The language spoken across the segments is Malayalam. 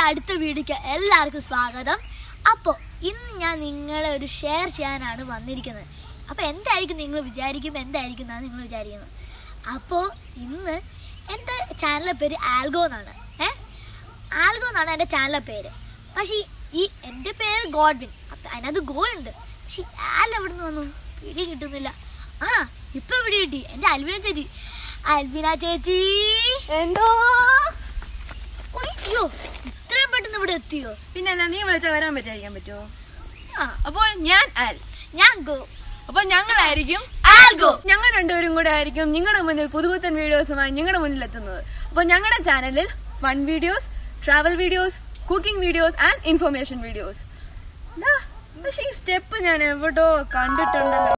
അടുത്ത വീഡിയോക്ക് എല്ലാവർക്കും സ്വാഗതം അപ്പോൾ ഇന്ന് ഞാൻ നിങ്ങളെ ഒരു ഷെയർ ചെയ്യാനാണ് വന്നിരിക്കുന്നത് അപ്പോൾ എന്തായിരിക്കും നിങ്ങൾ വിചാരിക്കും എന്തായിരിക്കും എന്നാണ് നിങ്ങൾ വിചാരിക്കുന്നത് അപ്പോൾ ഇന്ന് എൻ്റെ ചാനലിലെ പേര് ആൽഗോ എന്നാണ് ഏ ആൽഗോ എന്നാണ് എൻ്റെ ചാനലിലെ പേര് പക്ഷേ ഈ എൻ്റെ പേര് ഗോഡ്വിൻ അപ്പം അതിനകത്ത് ഗോ ഉണ്ട് പക്ഷെ ആൽ എവിടെ നിന്ന് വന്നു പിടി കിട്ടുന്നില്ല ആ ഇപ്പൊ പിടി കിട്ടി എൻ്റെ അൽവിന ചേച്ചി അൽവിന ചേച്ചി എന്തോ അയ്യോ ഇത്രയും പെട്ടെന്ന് ഇവിടെ എത്തിയോ പിന്നെ എന്നാ നീ വിളിച്ചാൽ വരാൻ പറ്റാതിരിക്കാൻ പറ്റുമോ ആ അപ്പോൾ ഞാൻ ആൽ ഞാൻ ഗോ അപ്പൊ ഞങ്ങളായിരിക്കും ആൽഗോ ഞങ്ങൾ രണ്ടുപേരും കൂടെ ആയിരിക്കും നിങ്ങളുടെ മുന്നിൽ പുതുപുത്തൻ വീഡിയോസുമായി നിങ്ങളുടെ മുന്നിൽ എത്തുന്നത് അപ്പോൾ ഞങ്ങളുടെ ചാനലിൽ fun videos travel videos cooking videos and information videos പക്ഷേ ഈ സ്റ്റെപ്പ് ഞാൻ എവിടോ കണ്ടിട്ടുണ്ടല്ലോ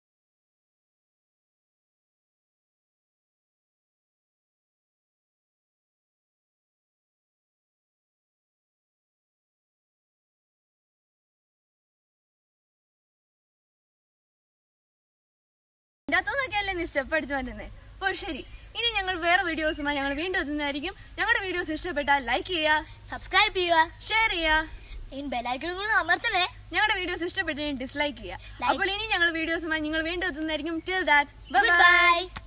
ഇതിനകത്തുനിന്നൊക്കെ അല്ലേ നീ സ്റ്റെപ്പ് അടിച്ചു വന്നിരുന്നേ അപ്പോൾ ശരി ഇനി ഞങ്ങൾ വേറെ വീഡിയോസുമായി ഞങ്ങൾ വീണ്ടും എത്തുന്നതായിരിക്കും ഞങ്ങളുടെ വീഡിയോസ് ഇഷ്ടപ്പെട്ടാൽ ലൈക്ക് ചെയ്യുക സബ്സ്ക്രൈബ് ചെയ്യുക ഷെയർ ചെയ്യുക ഇനി ബെലൈക്കൺ കൂടെ അമർത്തണേ ഞങ്ങളുടെ വീഡിയോസ് ഇഷ്ടപ്പെട്ടെങ്കിൽ ഡിസ്ലൈക്ക് ചെയ്യുക Like. അപ്പോൾ ഇനി ഞങ്ങൾ വീഡിയോസുമായി നിങ്ങൾ വീണ്ടും എത്തുന്നതായിരിക്കും ടിൽ ദാറ്റ് Goodbye.